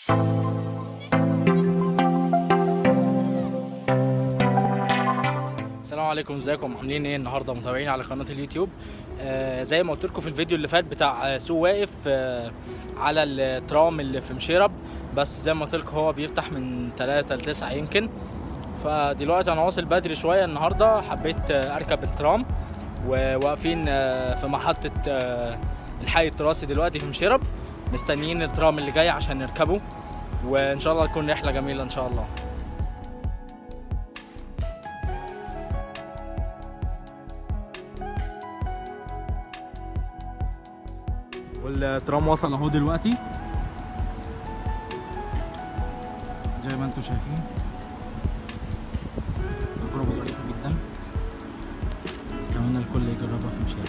السلام عليكم ازيكم عاملين ايه النهارده متابعين على قناه اليوتيوب آه زي ما قلت لكم في الفيديو اللي فات بتاع آه سوق واقف آه على الترام اللي في مشيرب بس زي ما قلت لكم هو بيفتح من 3 ل 9 يمكن فدلوقتي انا واصل بدري شويه النهارده حبيت آه اركب الترام وواقفين آه في محطه آه الحي التراثي دلوقتي في مشيرب مستنيين الترام اللي جاي عشان نركبه وان شاء الله تكون رحله جميله ان شاء الله والترام وصل اهو دلوقتي زي ما انتم شايفين تجربة ظريفة جدا اتمنى الكل يجربها في مشير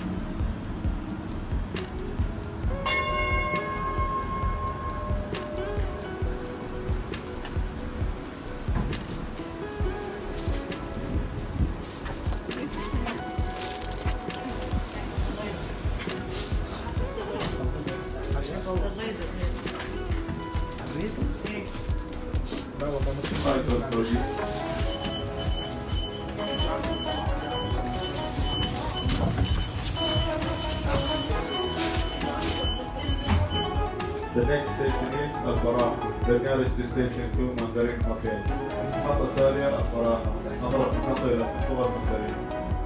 The next station is البراحة. The nearest station to Mandarin Hotel. المحطة التالية البراحة. نظرة المحطة إلى خطوة المنزلين.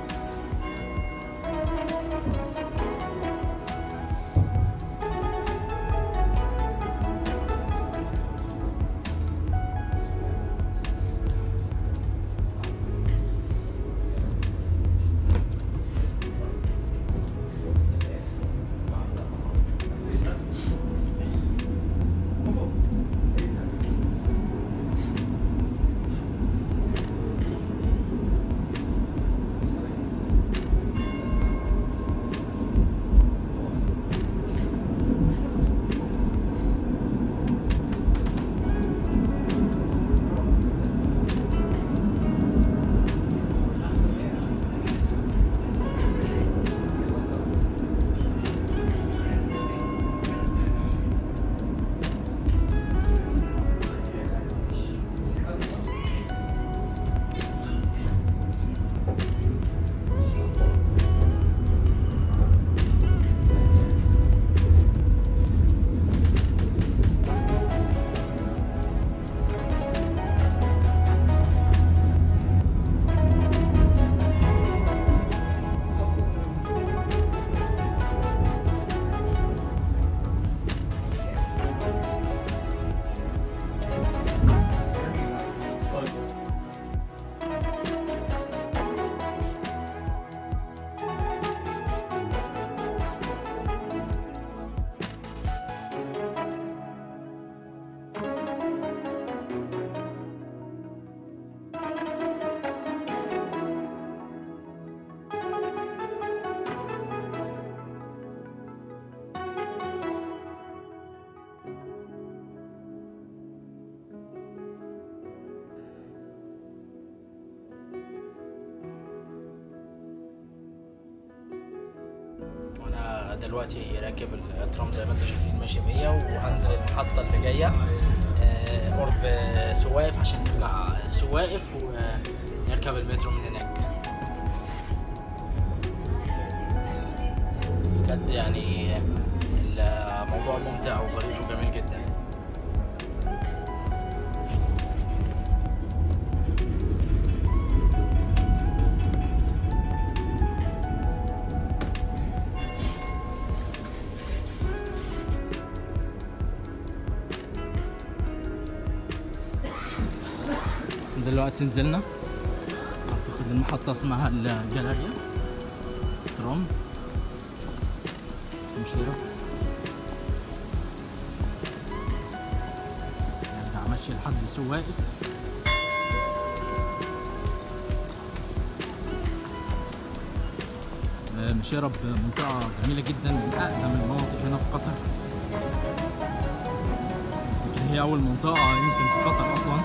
وانا دلوقتي راكب الترام زي ما انتم شايفين ماشي بيا وهنزل المحطة اللي جاية آه، قرب سواقف عشان نرجع سواقف ونركب المترو من هناك بجد يعني الموضوع ممتع وظريف وجميل جدا دلوقتي نزلنا اعتقد المحطة اسمها الجاليريا ترام مشيرة نرجع ماشي لحد السوق واقف آه، مشيرة منطقة جميلة جدا من أقدم المناطق هنا في قطر يمكن هي أول منطقة يمكن في قطر أصلا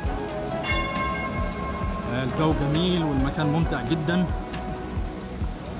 الجو جميل والمكان ممتع جدا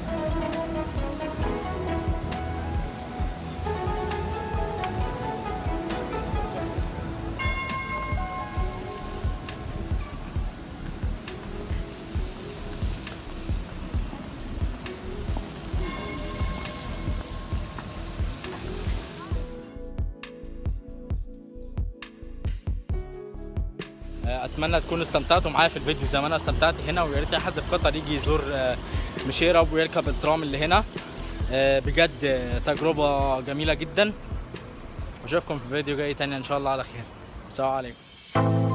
آه، اتمنى تكونوا استمتعتوا معايا في الفيديو زي ما انا استمتعت هنا ويا ريت اي حد في قطر يجي يزور آه، مشيرب ويركب الترام اللي هنا آه، بجد آه، تجربه جميله جدا واشوفكم في فيديو جاي تاني ان شاء الله على خير السلام عليكم